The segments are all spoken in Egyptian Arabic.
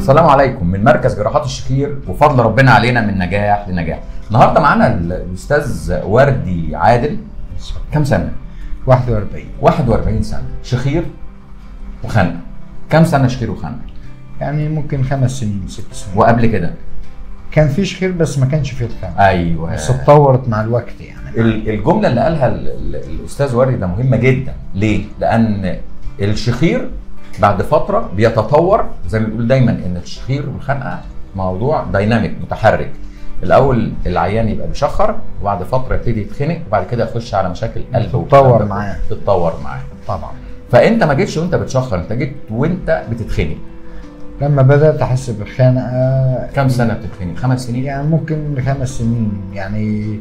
السلام عليكم من مركز جراحات الشخير وفضل ربنا علينا من نجاح لنجاح النهارده معانا الاستاذ وردي عادل كم سنه 41 41 سنه شخير وخنقه كم سنه شخير وخنقه يعني ممكن خمس سنين ست سنين وقبل كده كان في شخير بس ما كانش فيه الخام ايوه بس اتطورت مع الوقت يعني ال- الجمله اللي قالها ال- ال- الاستاذ وردي ده مهمه جدا ليه لان الشخير بعد فتره بيتطور زي ما بنقول دايما ان الشخير والخنقه موضوع دايناميك متحرك الاول العيان يبقى بيشخر وبعد فتره يبتدي يتخنق وبعد كده يخش على مشاكل قلب تتطور والكلام ده معاه. كله. تتطور معاه طبعا فانت ما جيتش وانت بتشخر انت جيت وانت بتتخنق لما بدات احس بالخنقه كم سنه بتتخنق خمس سنين يعني ممكن خمس سنين يعني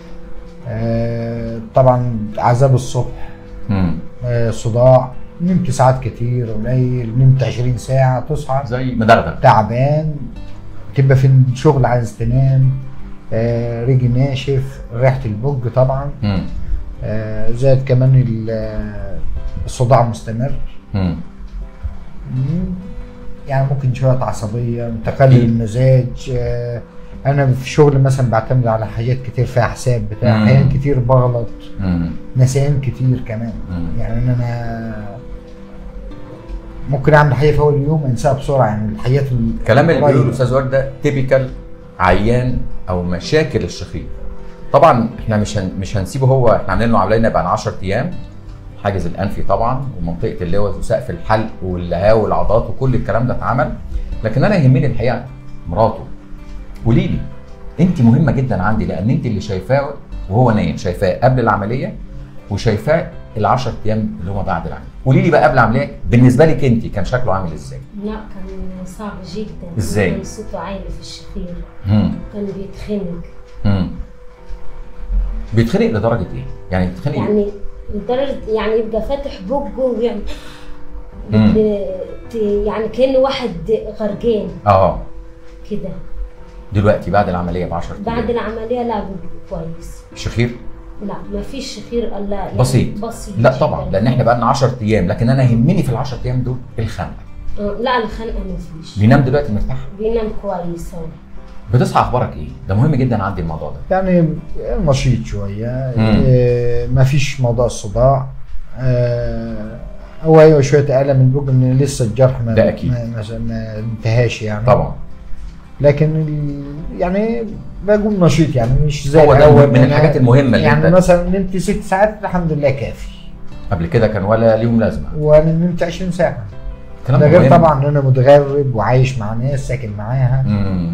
آه طبعا عذاب الصبح امم آه صداع نمت ساعات كتير قليل نمت 20 ساعه تصحى زي مدغدغ تعبان تبقى في الشغل عايز تنام آه رجل ناشف ريحه البج طبعا امم آه زائد كمان ال- آه، الصداع مستمر امم مم. يعني ممكن شويه عصبيه تقلل أكيد. المزاج آه انا في الشغل مثلا بعتمد على حاجات كتير فيها حساب بتاع مم. احيان كتير بغلط امم نسيان كتير كمان مم. يعني إن انا ممكن اعمل حاجه في اول يوم انساها بسرعه يعني الحاجات ال- الكلام اللي بيقوله القريبة. الاستاذ ورد ده تيبيكال عيان او مشاكل الشخير طبعا احنا مش هن... مش هنسيبه هو احنا عاملين له عمليه بقى 10 ايام حاجز الانفي طبعا ومنطقه اللوز وسقف الحلق واللهاء والعضلات وكل الكلام ده اتعمل لكن انا يهمني الحقيقه مراته قولي لي انت مهمه جدا عندي لان انت اللي شايفاه وهو نايم شايفاه قبل العمليه وشايفاه ال 10 ايام اللي هم بعد العمليه قولي لي بقى قبل العمليه بالنسبه لك انت كان شكله عامل ازاي؟ لا كان صعب جدا إزاي؟ كان صوته عالي في الشخير مم. كان بيتخنق مم. بيتخنق لدرجه ايه؟ يعني بيتخنق يعني لدرجة يعني يبقى فاتح بقه ويعمل مم. ت- يعني كأنه واحد غرقان اه كده دلوقتي بعد العمليه ب 10 بعد العملية لا بقى كويس شخير لا ما فيش شخير الا يعني بسيط بسيط لا طبعا جداً. لان احنا بقى لنا 10 ايام لكن انا يهمني في ال 10 ايام دول الخنقه آه، لا الخنقة ما فيش بينام دلوقتي مرتاح بينام كويس أهو. بتصحى اخبارك ايه؟ ده مهم جدا عندي الموضوع ده يعني نشيط شويه مم. آه ما فيش موضوع الصداع آه هو ايوه شويه الم البوج ان لسه الجرح ما ده أكيد. ما, ما, ما انتهاش يعني طبعا لكن ال... يعني بقوم نشيط يعني مش زي هو ده الأول. من أنا- الحاجات المهمة اللي يعني أنت- مثلا نمت ست ساعات الحمد لله كافي قبل كده كان ولا ليهم لازمه وانا نمت 20 ساعه كلام ده غير مهم. طبعا ان انا متغرب وعايش مع ناس ساكن معاها مم.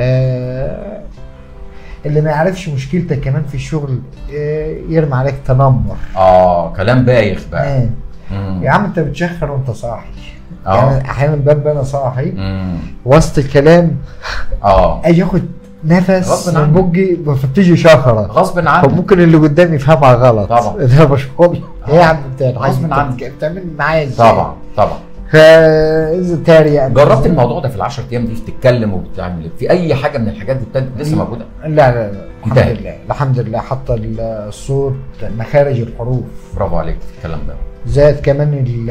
آه اللي ما يعرفش مشكلتك كمان في الشغل آه يرمي عليك تنمر اه كلام بايخ بقى آه. مم. يا عم انت بتشخر وانت صاحي آه. يعني احيانا ببقى انا صاحي مم. وسط الكلام اه اجي اخد نفس غصب من عنك. بقي فبتيجي شخره غصب طب عنك ممكن اللي قدامي يفهمها غلط طبعا. ده مش فاضي ايه يا عم انت غصب انت عنك. بتعمل معايا ازاي؟ طبعا طبعا فاذا تاريخ جربت الموضوع ده في ال 10 ايام دي تتكلم وبتعمل في اي حاجه من الحاجات دي بتاعت- لسه موجوده لا لا لا الحمد انتهت. لله الحمد لله حتى الصوت مخارج الحروف برافو عليك في الكلام ده زائد كمان ال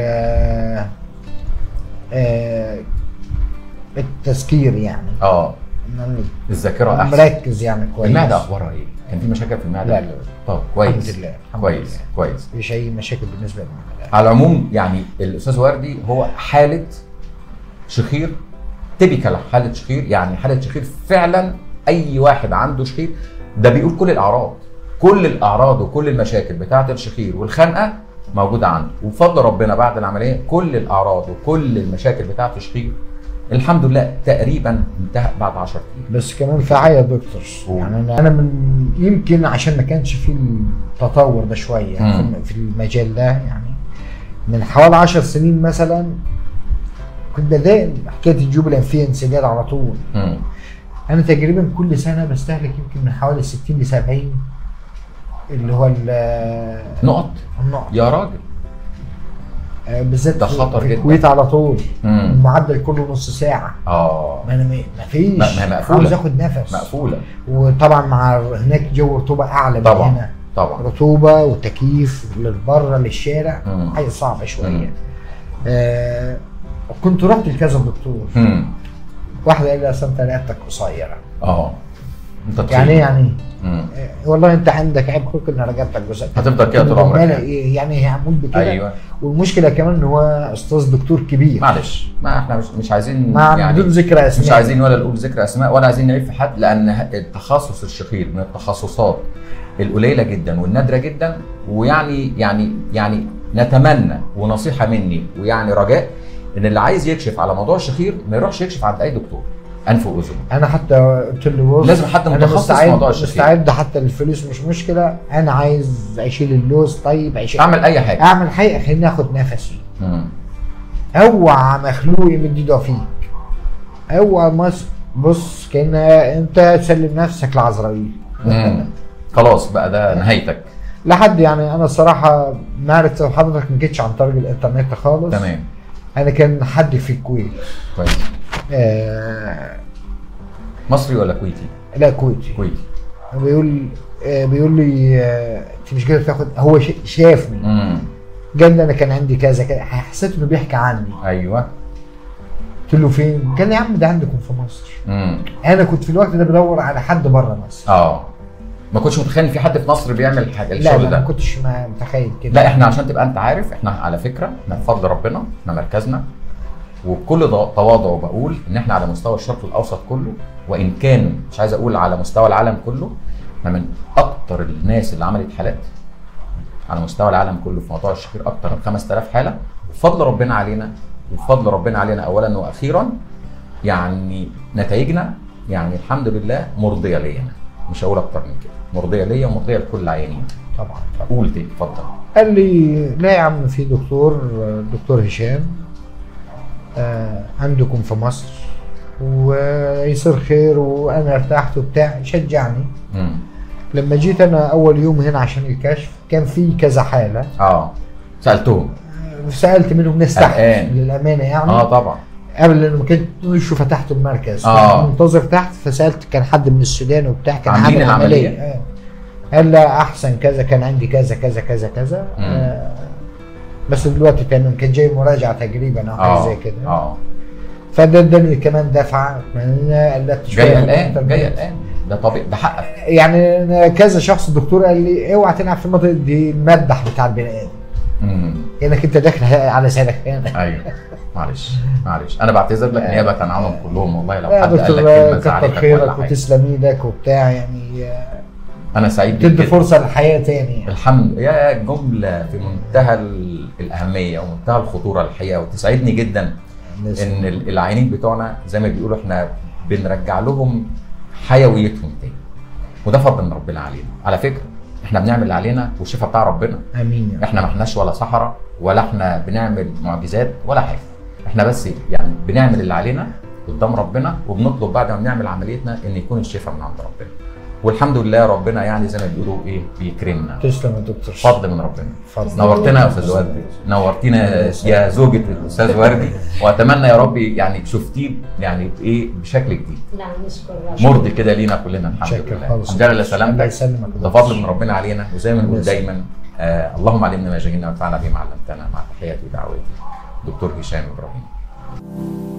آه، التذكير يعني اه إن أنا الذاكره احسن مركز يعني كويس المعده اخبارها ايه؟ كان في مشاكل في المعده؟ لا لا طب كويس الحمد لله الحمد كويس لله. كويس مفيش اي مشاكل بالنسبه للمعده على العموم يعني الاستاذ وردي هو حاله شخير تيبيكال حاله شخير يعني حاله شخير فعلا اي واحد عنده شخير ده بيقول كل الاعراض كل الاعراض وكل المشاكل بتاعه الشخير والخنقه موجوده عنده وبفضل ربنا بعد العمليه كل الاعراض وكل المشاكل بتاعه الشخير الحمد لله تقريبا انتهى بعد 10 ايام بس كمان في حاجه يا دكتور قول. يعني انا انا من يمكن عشان ما كانش في التطور ده شويه مم. في- في المجال ده يعني من حوالي 10 سنين مثلا كنت بادئ حكايه الجيوب الانفيه انسداد على طول مم. انا تقريبا كل سنه بستهلك يمكن من حوالي 60 ل 70 اللي هو ال- نقط النقط يا راجل آه، بالذات ده في- خطر في جدا. الكويت على طول مم. المعدل كله نص ساعه اه ما انا ما ما فيش ما- ما هي مقفولة. عاوز اخد نفس مقفوله وطبعا مع هناك جو رطوبه اعلى من طبعا. هنا طبعا رطوبه وتكييف للبره للشارع مم. حاجه صعبه مم. شويه آه كنت رحت لكذا دكتور مم. واحده قال لي اصل انت رقبتك قصيره اه انت تخين. يعني ايه يعني مم. آه، والله انت عندك عيب خلق ان رقبتك قصيره هتفضل كده طول طب عمرك مالها يعني. ايه يعني هعمل بكده ايوه والمشكله كمان ان هو استاذ دكتور كبير معلش ما احنا مش مش عايزين مع يعني بدون ذكر اسماء مش عايزين ولا نقول ذكر اسماء ولا عايزين نعيب في حد لان التخصص الشخير من التخصصات القليله جدا والنادره جدا ويعني يعني يعني نتمنى ونصيحه مني ويعني رجاء ان اللي عايز يكشف على موضوع الشخير ما يروحش يكشف عند اي دكتور انف واذن انا حتى قلت له بص لازم حد انا متخصص في مستعد موضوع الشخير. مستعد حتى الفلوس مش مشكله انا عايز اشيل اللوز طيب اشيل اعمل اي حاجه اعمل حاجه خليني اخد نفسي مم. اوعى مخلوق يمد ايده فيك اوعى مص بص كان انت تسلم نفسك لعزرائيل مم. خلاص بقى ده نهايتك لحد يعني انا الصراحه معرفه حضرتك ما جيتش عن طريق الانترنت خالص تمام انا كان حد في الكويت كويس آه مصري ولا كويتي؟ لا كويتي كويتي بيقول آه بيقول لي آه انت مش قادر تاخد هو ش- شافني امم قال لي انا كان عندي كذا كذا حسيت انه بيحكي عني ايوه قلت له فين؟ قال لي يا عم ده عندكم في مصر امم انا كنت في الوقت ده بدور على حد بره مصر اه ما كنتش متخيل ان في حد في مصر بيعمل حاجه لا الشغل لا ده ما كنتش ما متخيل كده لا احنا عشان تبقى انت عارف احنا على فكره احنا بفضل ربنا احنا مركزنا وبكل ض- تواضع بقول ان احنا على مستوى الشرق الاوسط كله وان كان مش عايز اقول على مستوى العالم كله احنا من اكتر الناس اللي عملت حالات على مستوى العالم كله في موضوع الشخير اكتر من 5000 حاله وبفضل ربنا علينا وبفضل ربنا علينا اولا واخيرا يعني نتائجنا يعني الحمد لله مرضيه ليا مش هقول اكتر من كده مرضيه ليا ومرضيه لكل العيانين طبعا طبعا قول تاني اتفضل قال لي لا يا عم في دكتور دكتور هشام آه عندكم في مصر ويصير خير وانا ارتحت وبتاع شجعني امم لما جيت انا اول يوم هنا عشان الكشف كان في كذا حاله اه سالتهم سالت منهم ناس تحت قلقان. للامانه يعني اه طبعا قبل لانه ما كنتش فتحت المركز آه. كنت منتظر تحت فسالت كان حد من السودان وبتاع كان عاملين عامل العملية؟ عمليه آه. قال لا احسن كذا كان عندي كذا كذا كذا كذا مم. آه بس دلوقتي تمام كان جاي مراجعه تقريبا او حاجه اه زي كده اه فده اداني كمان دفعه انا قلت شويه جاي في قلقان الإنترنت. جاي قلقان ده طبيعي ده حقك يعني أنا كذا شخص الدكتور قال لي اوعى تلعب في المنطقه دي المدح بتاع البني ادم امم انك انت داخل على سنك هنا ايوه معلش معلش انا بعتذر لك نيابه عنهم كلهم والله لو يا حد قال لك دكتور كلمه كتر زعلتك ولا خيرك حاجه وتسلم ايدك وبتاع يعني آه، انا سعيد بيك تدي جدا. فرصه للحياه تاني يعني. الحمد يا جمله في منتهى ال- الاهميه ومنتهى الخطوره الحقيقه وتسعدني جدا الناس- ان ال- العيانين بتوعنا زي ما بيقولوا احنا بنرجع لهم حيويتهم تاني وده فضل من ربنا علينا على فكره احنا بنعمل اللي علينا والشفاء بتاع ربنا امين يا رب. احنا ما احناش ولا سحرة ولا احنا بنعمل معجزات ولا حاجه احنا بس يعني بنعمل اللي علينا قدام ربنا وبنطلب بعد ما بنعمل عمليتنا ان يكون الشفاء من عند ربنا والحمد لله ربنا يعني زي ما بيقولوا ايه بيكرمنا تسلم يا دكتور فضل من ربنا فضل نورتنا يا استاذ وردي نورتينا يا زوجة الاستاذ وردي واتمنى يا رب يعني شفتيه يعني بايه بشكل جديد لا نشكر ربنا مرضي كده لينا كلنا الحمد شكرا لله خالص. الحمد لله الله سلامتك يسلمك يا ده دكتور. فضل من ربنا علينا وزي ما نقول الله يسلمك. دايما آه اللهم علمنا ما جهلنا وانفعنا بما علمتنا مع تحياتي ودعواتي دكتور هشام ابراهيم